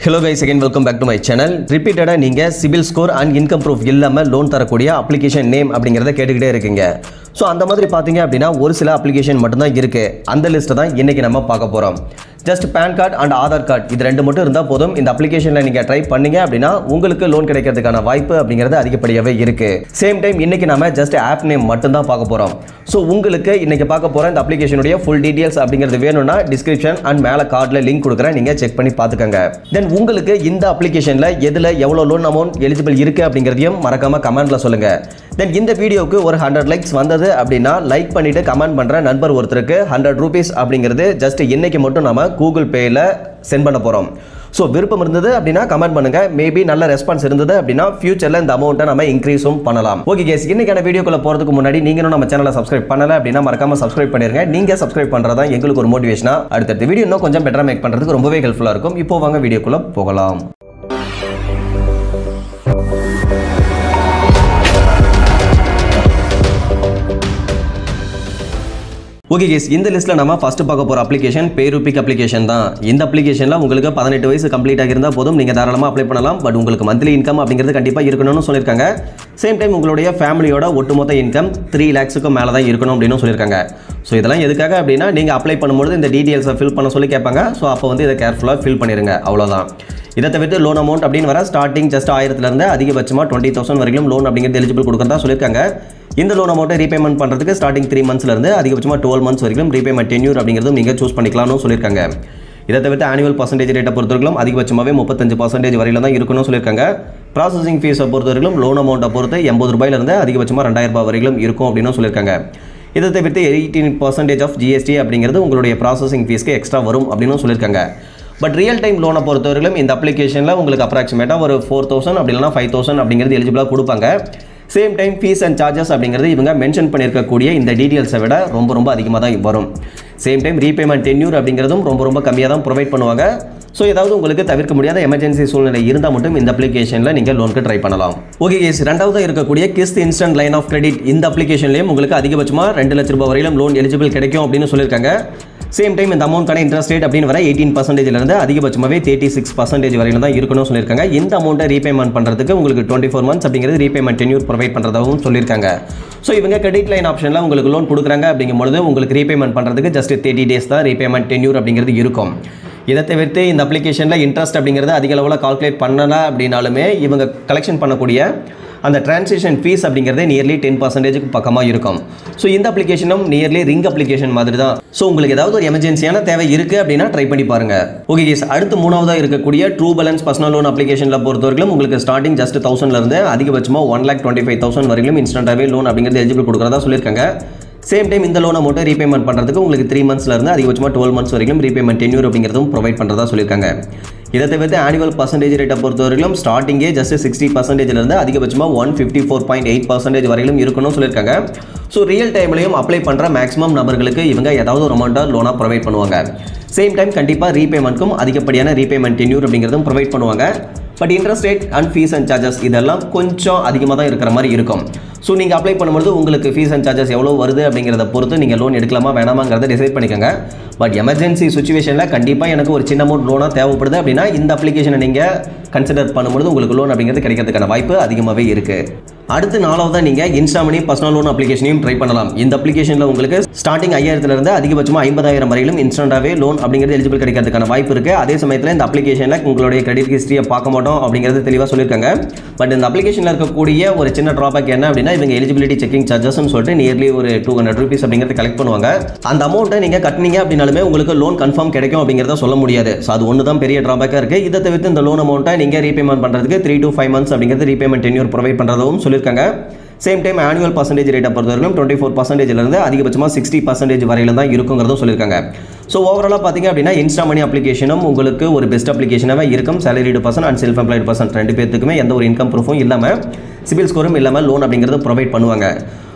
hello guys again welcome back to my channel ரிப்பீட்டடாக நீங்கள் CIBIL score and income proof இல்லாமல் loan தரக்கூடிய application name அப்படிங்கிறத கேட்டுக்கிட்டே இருக்கீங்க ஸோ அந்த மாதிரி பார்த்தீங்க அப்படின்னா ஒரு சில அப்ளிகேஷன் மட்டும்தான் இருக்குது அந்த லிஸ்ட்டை தான் இன்றைக்கி நம்ம பார்க்க போகிறோம் just PAN card and Aadhaar card இது ரெண்டு மட்டும் இருந்தால் போதும் இந்த அப்ளிகேஷனில் நீங்கள் ட்ரை பண்ணீங்க அப்படின்னா உங்களுக்கு லோன் கிடைக்கிறதுக்கான வாய்ப்பு அப்படிங்கிறது அதிகப்படியாகவே இருக்குது சேம் டைம் இன்றைக்கி நம்ம ஜஸ்ட் ஆப் நேம் மட்டும்தான் பார்க்க போகிறோம் ஸோ உங்களுக்கு இன்றைக்கி பார்க்க போகிற இந்த அப்ளிகேஷனுடைய ஃபுல் டீட்டெயில்ஸ் அப்படிங்கிறது வேணும்னா டிஸ்கிரிப்ஷன் அண்ட் மேலே கார்டில் லிங்க் கொடுக்குறேன் நீங்கள் செக் பண்ணி பார்த்துக்கோங்க தென் உங்களுக்கு இந்த அப்ளிகேஷனில் எதில் எவ்வளோ லோன் அமௌண்ட் எலிஜிபிள் இருக்குது அப்படிங்கிறதையும் மறக்காமல் கமெண்ட்டில் சொல்லுங்கள் தென் இந்த வீடியோவுக்கு ஒரு ஹண்ட்ரட் லைக்ஸ் வந்தது அப்படின்னா லைக் பண்ணிவிட்டு கமெண்ட் பண்ணுற நண்பர் ஒருத்தருக்கு ஹண்ட்ரட் ருபீஸ் அப்படிங்கிறது ஜஸ்ட் இன்னைக்கு மட்டும் நம்ம கூகுள் பேயில் சென்ட் பண்ண போகிறோம் ஸோ விருப்பம் இருந்தது அப்படின்னா கமெண்ட் பண்ணுங்கள் மேபி நல்ல ரெஸ்பான்ஸ் இருந்தது அப்படின்னா ஃபியூச்சரில் இந்த அமௌண்ட்டை நம்ம இன்க்ரீஸும் பண்ணலாம் ஓகே கேஸ் இன்னைக்கான வீடியோக்குள்ள போகிறதுக்கு முன்னாடி நீங்களும் நம்ம சேனலை சப்ஸ்கிரைப் பண்ணல அப்படின்னா மறக்காம சப்ஸ்கிரைப் பண்ணிருங்க நீங்கள் சப்ஸ்கிரைப் பண்ணுறதா எங்களுக்கு ஒரு மோட்டிவேஷனா அடுத்தடுத்த வீடியோ இன்னும் கொஞ்சம் பெட்டராக மேக் பண்ணுறதுக்கு ரொம்பவே ஹெல்ப்ஃபுல்லாக இருக்கும் இப்போ வாங்க வீடியோக்குள்ள போகலாம் ஓகே கேஸ் இந்த லிஸ்ட்டில் நம்ம ஃபர்ஸ்ட் பார்க்க போகிற அப்ளிகேஷன் பேருபிக் அப்ளிகேஷன் தான் இந்த அப்ளிகேஷனில் உங்களுக்கு பதினெட்டு வயசு கம்ப்ளீட் ஆகியிருந்தால் போதும் நீங்கள் தாராளமாக அப்ளை பண்ணலாம் பட் உங்களுக்கு மந்த்லி இன்கம் அப்படிங்கிறது கண்டிப்பாக இருக்கணும்னு சொல்லியிருக்காங்க சேம் டைம் உங்களுடைய ஃபேமிலியோட ஒட்டுமொத்த இன்கம் த்ரீ லேக்ஸுக்கு மேலே தான் இருக்கணும் அப்படின்னு சொல்லியிருக்காங்க ஸோ இதெல்லாம் எதுக்காக அப்படின்னா நீங்கள் அப்ளை பண்ணும்போது இந்த டீட்டெயில்ஸை ஃபில் பண்ண சொல்லி கேட்பாங்க ஸோ அப்போ வந்து இதை கேர்ஃபுல்லாக ஃபில் பண்ணிடுங்க அவ்வளோதான் இதை தவிர்த்து லோன் அமௌண்ட் அப்படின்னு வர ஸ்டார்டிங் ஜஸ்ட் ஆயிரத்துலேருந்து அதிகபட்சமாக டுவெண்ட்டி தௌசண்ட் வரைக்கும் லோன் அப்படிங்கிறது எலிஜிபிள் கொடுக்குறதா சொல்லியிருக்காங்க இந்த லோன் அமௌண்ட்டை ரீபேமெண்ட் பண்ணுறதுக்கு ஸ்டார்டிங் த்ரீ மந்த்ஸ்லேருந்து அதிகபட்சமாக டுவெல் மந்த்ஸ் வரைக்கும் ரீபேமெண்ட் டென்யூர் அப்படிங்கிறதும் நீங்கள் சூஸ் பண்ணிக்கலாம்னு சொல்லியிருக்காங்க இதை தவிர்த்து ஆனுவல் பர்சன்டேஜ் ரேட்டை பொறுத்தவரைக்கும் அதிகபட்சமாகவே முப்பத்தஞ்சு பர்சன்டேஜ் வரையில தான் இருக்கணும்னு சொல்லியிருக்காங்க ப்ராசஸிங் ஃபீஸை பொறுத்தவரைக்கும் லோன் அமௌண்ட்டை பொறுத்து எண்பது ரூபாயிலிருந்து அதிகபட்சமாக ரெண்டாயிரம் ரூபாய் வரைக்கும் இருக்கும் அப்படின்னு சொல்லியிருக்காங்க இதை தவிர்த்து எயிட்டீன் பர்சன்டேஜ் ஆஃப் ஜிஎஸ்டி அப்படிங்கிறது உங்களுடைய ப்ராசஸிங் ஃபீஸ்க்கு எக்ஸ்ட்ரா வரும் அப்படின்னு சொல்லியிருக்காங்க பட் ரியல் டைம் லோனை பொறுத்தவரையிலும் இந்த அப்ளிகேஷனில் உங்களுக்கு அப்ராக்சிமேட்டாக ஒரு ஃபோர் தௌசண்ட் அப்படி இல்லைனா ஃபைவ் தௌசண்ட் அப்படிங்கிறது எலிஜிபிளாக கொடுப்பாங்க same time fees and charges அப்படிங்கிறது இவங்க மென்ஷன் பண்ணியிருக்கக்கூடிய இந்த டீட்டெயில்ஸை விட ரொம்ப ரொம்ப அதிகமாக தான் வரும் சேம் டைம் ரீபேமெண்ட் டென்யூர் அப்படிங்கிறதும் ரொம்ப ரொம்ப கம்மியாக தான் ப்ரொவைட் பண்ணுவாங்க ஸோ ஏதாவது உங்களுக்கு தவிர்க்க முடியாத எமர்ஜென்சி சூழ்நிலை இருந்தால் மட்டும் இந்த அப்ளிகேஷனில் நீங்கள் லோனுக்கு ட்ரை பண்ணலாம் ஓகே கேஸ் ரெண்டாவது இருக்கக்கூடிய Kissht instant line of credit இந்த அப்ளிகேஷன்லேயும் உங்களுக்கு அதிகபட்சமாக ரெண்டு லட்ச ரூபாய் வரையிலும் லோன் எலிஜிபிள் கிடைக்கும் அப்படின்னு சொல்லியிருக்காங்க சேம் டைம் இந்த அமௌண்ட்கான இன்ட்ரெஸ்ட் ரேட் அப்படின்னு வர எயிட்டீன் பர்சன்டேஜ்லேருந்து அதிகபட்சமாகவே தேர்ட்டி சிக்ஸ் பர்சன்டேஜ் வரையிலும் தான் இருக்கணும்னு சொல்லியிருக்காங்க இந்த அமௌண்ட்டை ரீபேமெண்ட் பண்ணுறதுக்கு உங்களுக்கு டுவெண்ட்டி ஃபோர் மந்த்ஸ் அப்படிங்கிறது ரீபேமெண்ட் டென்யூர் ப்ரொவைட் பண்ணுறதாகவும் சொல்லியிருக்காங்க ஸோ இவங்க கிரெடிட் லைன் ஆப்ஷனில் உங்களுக்கு லோன் கொடுக்குறாங்க அப்படிங்கும்பொழுது உங்களுக்கு ரீபேமெண்ட் பண்ணுறதுக்கு ஜஸ்ட் தேர்ட்டி டேஸ் தான் ரீபேமெண்ட் டென்யூர் அப்படிங்கிறது இருக்கும் இதை தவிர்த்து இந்த அப்ளிகேஷனில் இன்ட்ரெஸ்ட் அப்படிங்கிறது அதிக அளவில் கால்குலேட் பண்ணல அப்படின்னாலுமே இவங்க கலெக்ஷன் பண்ணக்கூடிய அந்த டிரான்சாக்ஷன் ஃபீஸ் அப்படிங்கிறதே நியர்லி டென் பர்சன்டேஜுக்கு பக்கமாக இருக்கும் ஸோ இந்த அப்ளிகேஷனும் நியர்லி ரிங் அப்ளிகேஷன் மாதிரி தான் ஸோ உங்களுக்கு ஏதாவது ஒரு எமர்ஜென்சியான தேவை இருக்குது அப்படின்னா ட்ரை பண்ணி பாருங்க ஓகே கேஸ் அடுத்து மூணாவதாக இருக்கக்கூடிய ட்ரூ பேலன்ஸ் பர்சனல் லோன் அப்ளிகேஷனில் பொறுத்தவரைக்கும் உங்களுக்கு ஸ்டார்டிங் ஜஸ்ட் தௌசண்ட்லேருந்து அதிகபட்சமாக one lakh twenty five thousand வரைக்கும் இன்ஸ்டன்டாகவே லோன் அப்படிங்கிறது எலிஜிபிள் கொடுக்குறதா சொல்லியிருக்காங்க சேம் டைம் இந்த லோன் அமௌண்ட்டை ரீபேமெண்ட் பண்ணுறதுக்கு உங்களுக்கு த்ரீ மந்த்ஸ்லேருந்து அதிகபட்சமாக டுவெல் மந்த்ஸ் வரைக்கும் ரீபேமெண்ட் டென்யூர் அப்படிங்கிறதும் ப்ரொவைட் பண்ணுறதா சொல்லியிருக்காங்க இதை தவிர்த்து ஆனுவல் பர்சன்டேஜ் ரேட்டை பொறுத்தவரைக்கும் ஸ்டார்டிங்கே ஜஸ்ட் சிக்ஸ்டி பர்சன்டேஜ்லேருந்து அதிகபட்சமாக one fifty four point eight percentage வரையிலும் இருக்கணும்னு சொல்லியிருக்காங்க ஸோ ரியல் டைம்லையும் அப்ளை பண்ணுற மேக்ஸிமம் நபர்களுக்கு இவங்க ஏதாவது ஒரு அமௌண்ட்டை லோனாக ப்ரொவைட் பண்ணுவாங்க சேம் டைம் கண்டிப்பாக ரீபேமெண்ட்க்கும் அதிகப்படியான ரீபேமெண்ட் டென்யூர் அப்படிங்கிறதும் ப்ரொவைட் பண்ணுவாங்க but interest rate and fees and charges இதெல்லாம் கொஞ்சம் அதிகமாக தான் இருக்கிற மாதிரி இருக்கும் ஸோ நீங்கள் அப்ளை பண்ணும்போது உங்களுக்கு ஃபீஸ் அண்ட் சார்ஜஸ் எவ்வளோ வருது அப்படிங்கிறத பொறுத்து நீங்கள் லோன் எடுக்கலாமா வேணாமாங்கிறத டிசைட் பண்ணிக்கோங்க பட் எமர்ஜென்சி சுச்சுவேஷனில் கண்டிப்பாக எனக்கு ஒரு சின்ன அமௌண்ட் லோனாக தேவைப்படுது அப்படின்னா இந்த அப்ளிகேஷனை நீங்கள் கன்சிடர் பண்ணும்போது உங்களுக்கு லோன் அப்படிங்கிறது கிடைக்கிறதுக்கான வாய்ப்பு அதிகமாகவே இருக்குது அடுத்து நாலாவதாக நீங்கள் இன்ஸ்டாமணி பர்சனல் லோன் அப்ளிகேஷனையும் ட்ரை பண்ணலாம் இந்த அப்ளிகேஷனில் உங்களுக்கு ஸ்டார்டிங் ஐயாயிரத்துலேருந்து அதிகபட்சமாக ஐம்பதாயிரம் வரையிலும் இன்ஸ்டன்டாகவே லோன் அப்படிங்கிறது எலிஜிபிள் கிடைக்கிறதுக்கான வாய்ப்பு இருக்குது அதே சமயத்தில் இந்த அப்ளிகேஷனில் உங்களுடைய கிரெடிட் ஹிஸ்ட்ரியை பார்க்க மாட்டோம் அப்படிங்கிறது தெளிவாக சொல்லியிருக்காங்க பட் இந்த அப்ளிகேஷனில் இருக்கக்கூடிய ஒரு சின்ன ட்ராபேக் என்ன அப்படின்னா இவங்க எலிஜிபிலிட்டி செக்கிங் சார்ஜஸ்னு சொல்லிட்டு நியர்லி ஒரு டூ ஹண்ட்ரட் ருபீஸ் அப்படிங்கிறது கலெக்ட் பண்ணுவாங்க அந்த அமௌண்ட்டை நீங்கள் கட்டினீங்க அப்படின்னாலுமே உங்களுக்கு லோன் கன்ஃபார்ம் கிடைக்கும் அப்படிங்கிறத சொல்ல முடியாது ஸோ அது ஒன்று தான் பெரிய ட்ராபேக்காக இருக்குது இதை தவிர்த்து இந்த லோன் அமௌண்ட்டை நீங்கள் ரீபேமெண்ட் பண்ணுறதுக்கு த்ரீ to ஃபைவ் மந்த்ஸ் அப்படிங்கிறது ரீபேமெண்ட் டென்யூர் ப்ரொவைட் பண்ணுறதும் சொல்லியிருக்காங்க சேம் டைம் ஆனுவல் பர்சன்டேஜ் ரேட்டை பொறுத்தவரைக்கும் டுவெண்ட்டி ஃபோர் பர்சன்டேஜ்லேருந்து அதிகபட்சமாக சிக்ஸ்டி பர்சன்டேஜ் வரையில தான் இருக்குங்கிறதும் சொல்லியிருக்காங்க ஸோ ஓவராலாக பார்த்தீங்க அப்படின்னா இன்ஸ்டா மணி அப்ளிகேஷனும் உங்களுக்கு ஒரு பெஸ்ட் அப்ளிகேஷனாகவே இருக்கும் salaried person and self employed person ரெண்டு பேர்த்துக்குமே எந்த ஒரு இன்கம் ப்ரூஃபும் இல்லாமல் சிபில் ஸ்கோரும் இல்லாமல் லோன் அப்படிங்கிறது ப்ரொவைட் பண்ணுவாங்க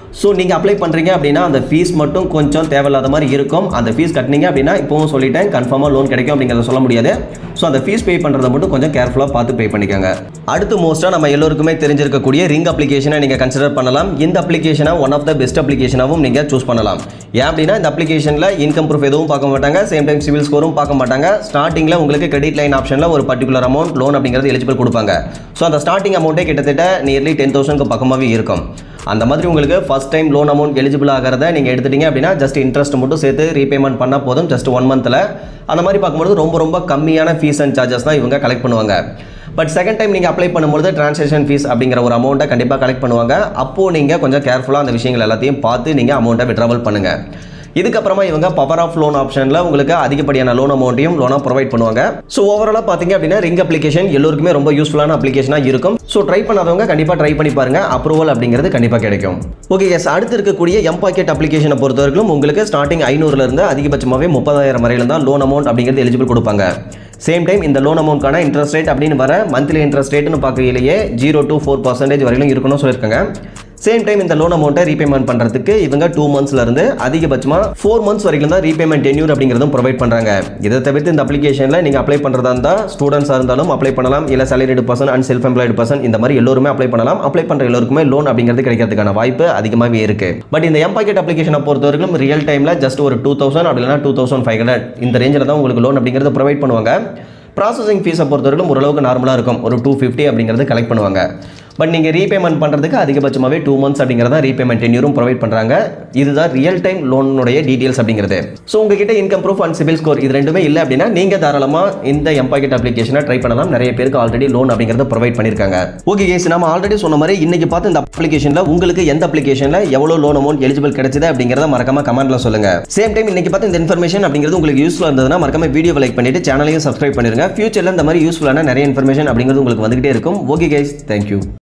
ஸோ நீங்கள் அப்ளை பண்ணுறீங்க அப்படின்னா அந்த ஃபீஸ் மட்டும் கொஞ்சம் தேவையில்லாத மாதிரி இருக்கும் அந்த ஃபீஸ் கட்டினீங்க அப்படின்னா இப்போவும் சொல்லிட்டேன் கன்ஃபார்மாக லோன் கிடைக்கும் அப்படிங்கிறத சொல்ல முடியாது ஸோ அந்த ஃபீஸ் பே பண்ணுறதை மட்டும் கொஞ்சம் கேர்ஃபுல்லாக பார்த்து பே பண்ணிக்கோங்க அடுத்து மோஸ்ட்டாக நம்ம எல்லோருக்குமே தெரிஞ்சிருக்கக்கூடிய ரிங் அப்ளிகேஷனை நீங்கள் கன்சிடர் பண்ணலாம் இந்த அப்ளிகேஷனை ஒன் ஆஃப் த பெஸ்ட் அப்ளிகேஷனாகவும் நீங்கள் சூஸ் பண்ணலாம் ஏன் அப்படின்னா இந்த அப்ளிகேஷனில் இன்கம் ப்ரூஃப் எதுவும் பார்க்க மாட்டாங்க சேம் டைம் சிவில் ஸ்கோரும் பார்க்க மாட்டாங்க ஸ்டார்டிங்கில் உங்களுக்கு கிரெடிட் லைன் ஆப்ஷனில் ஒரு பர்டிகுலர் அமௌண்ட் லோன் அப்படிங்கிறது எலிஜிபிள் கொடுப்பாங்க ஸோ அந்த ஸ்டார்டிங் அமௌண்ட்டே கிட்டத்தட்ட நியர்லி டென் தௌசண்ட்க்கு பக்கமாகவே இருக்கும் அந்த மாதிரி உங்களுக்கு first time loan amount eligible ஆகிறத நீங்கள் எடுத்துட்டீங்க அப்படின்னா ஜஸ்ட் இன்ட்ரெஸ்ட் மட்டும் சேர்த்து ரீபேமெண்ட் பண்ணால் போதும் ஜஸ்ட் ஒன் மந்தில் அந்த மாதிரி பார்க்கும்போது ரொம்ப ரொம்ப கம்மியான ஃபீஸ் அண்ட் சார்ஜஸ் தான் இவங்க கலெக்ட் பண்ணுவாங்க பட் செகண்ட் டைம் நீங்கள் அப்ளை பண்ணும்போது ட்ரான்சாக்ஷன் ஃபீஸ் அப்படிங்கிற ஒரு அமௌண்ட்டை கண்டிப்பாக கலெக்ட் பண்ணுவாங்க அப்போது நீங்கள் கொஞ்சம் கேர்ஃபுல்லாக அந்த விஷயங்கள் எல்லாத்தையும் பார்த்து நீங்கள் அமௌண்ட்டை விட்ராவல் பண்ணுங்கள் இதுக்கப்புறமா இவங்க பவர் ஆஃப் லோன் ஆப்ஷனில் உங்களுக்கு அதிகப்படியான லோன் அமௌண்ட்டையும் லோனாக ப்ரொவைட் பண்ணுவாங்க ஸோ ஓவராலாக பார்த்தீங்க அப்படின்னா ரிங் அப்ளிகேஷன் எல்லோருக்குமே ரொம்ப யூஸ்ஃபுல்லான அப்ளிகேஷனாக இருக்கும் ஸோ ட்ரை பண்ணாதவங்க கண்டிப்பாக ட்ரை பண்ணி பாருங்க அப்ரூவல் அப்படிங்கிறது கண்டிப்பாக கிடைக்கும் ஓகே எஸ் அடுத்து இருக்கக்கூடிய எம் பாக்கெட் அப்ளிகேஷனை பொறுத்தவரைக்கும் உங்களுக்கு ஸ்டார்டிங் ஐநூறுலேருந்து அதிகபட்சமாகவே முப்பதாயிரம் வரையிலும் தான் லோன் அமௌண்ட் அப்படிங்கிறது எலிஜிபிள் கொடுப்பாங்க சேம் டைம் இந்த லோன் அமௌண்ட்கான இன்ட்ரெஸ்ட் ரேட் அப்படின்னு வர மந்த்லி இன்ட்ரெஸ்ட் ரேட்னு பார்க்கையிலேயே ஜீரோ டு ஃபோர் பர்சன்டேஜ் வரையிலும் இருக்கணும்னு சொல்லியிருக்காங்க சேம் டைம் இந்த லோன் அமௌண்ட்டை ரீபேமெண்ட் பண்ணுறதுக்கு இவங்க டூ மந்த்ஸ்லேருந்து அதிகபட்சமாக ஃபோர் மந்த்ஸ் வரைக்கும் தான் ரீபேமெண்ட் டென்யூர் அப்படிங்கிறதும் ப்ரொவைட் பண்ணுறாங்க இதை தவிர்த்து இந்த அப்ளிகேஷனில் நீங்கள் அப்ளை பண்ணுறதா இருந்தால் ஸ்டூடெண்ட்ஸாக இருந்தாலும் அப்ளை பண்ணலாம் இல்லை salaried person and self employed person இந்த மாதிரி எல்லோருமே அப்ளை பண்ணலாம் அப்ளை பண்ணுற எல்லோருக்குமே லோன் அப்படிங்கிறது கிடைக்கிறதுக்கான வாய்ப்பு அதிகமாகவே இருக்குது பட் இந்த எம் பாக்கெட் அப்ளிகேஷனை பொறுத்தவரைக்கும் ரியல் டைமில் ஜஸ்ட் ஒரு டூ தௌசண்ட் அப்படி இல்லைனா டூ தௌசண்ட் ஃபைவ் ஹண்ட்ரட் இந்த ரேஞ்சில் தான் உங்களுக்கு லோன் அப்படிங்கிறது ப்ரொவைட் பண்ணுவாங்க ப்ராசஸிங் ஃபீஸை பொறுத்தவரைக்கும் ஓரளவுக்கு நார்மலாக இருக்கும் ஒரு டூ ஃபிஃப்டி அப்படிங்கிறது கலெக்ட் பண்ணுவாங்க பட் நீங்கள் ரீபேமெண்ட் பண்ணுறதுக்கு அதிகபட்சமாகவே டூ மந்த்ஸ் அப்படிங்கிறத ரீபேமெண்ட் டென்யூரும் ப்ரொவைட் பண்ணுறாங்க இதுதான் ரியல் டைம் லோனுடைய டீட்டெயில்ஸ் அப்படிங்கிறது ஸோ உங்ககிட்ட income proof and CIBIL score இது ரெண்டுமே இல்லை அப்படின்னா நீங்கள் தாராளமாக இந்த எம்பாக்கெட் அப்ளிகேஷனை ட்ரை பண்ணலாம் நிறைய பேருக்கு ஆல்ரெடி லோன் அப்படிங்கிறத ப்ரொவைட் பண்ணியிருக்காங்க ஓகே கேஸ் நம்ம ஆல்ரெடி சொன்ன மாதிரி இன்னைக்கு பார்த்து இந்த அப்ளிகேஷனில் உங்களுக்கு எந்த அப்ளிகேஷனில் எவ்வளோ லோன் அமௌண்ட் எலிஜிபிள் கிடைச்சது அப்படிங்கிறத மறக்காம கமெண்ட்ல சொல்லுங்க சேம் டைம் இன்னைக்கு பார்த்து இந்த இன்ஃபர்மேஷன் அப்படிங்கிறது உங்களுக்கு யூஸ்ஃபுல்லாக இருந்ததுன்னா மறக்காம வீடியோ லைக் பண்ணிட்டு சேனலையும் சப்ஸ்கிரைப் பண்ணிருங்க ஃபியூச்சரில் இந்த மாதிரி யூஸ்ஃபுல்லான நிறைய இன்ஃபர்மேஷன் அப்படிங்கிறது உங்களுக்கு வந்துகிட்டே இருக்கும் ஓகே கைஸ் தேங்க்யூ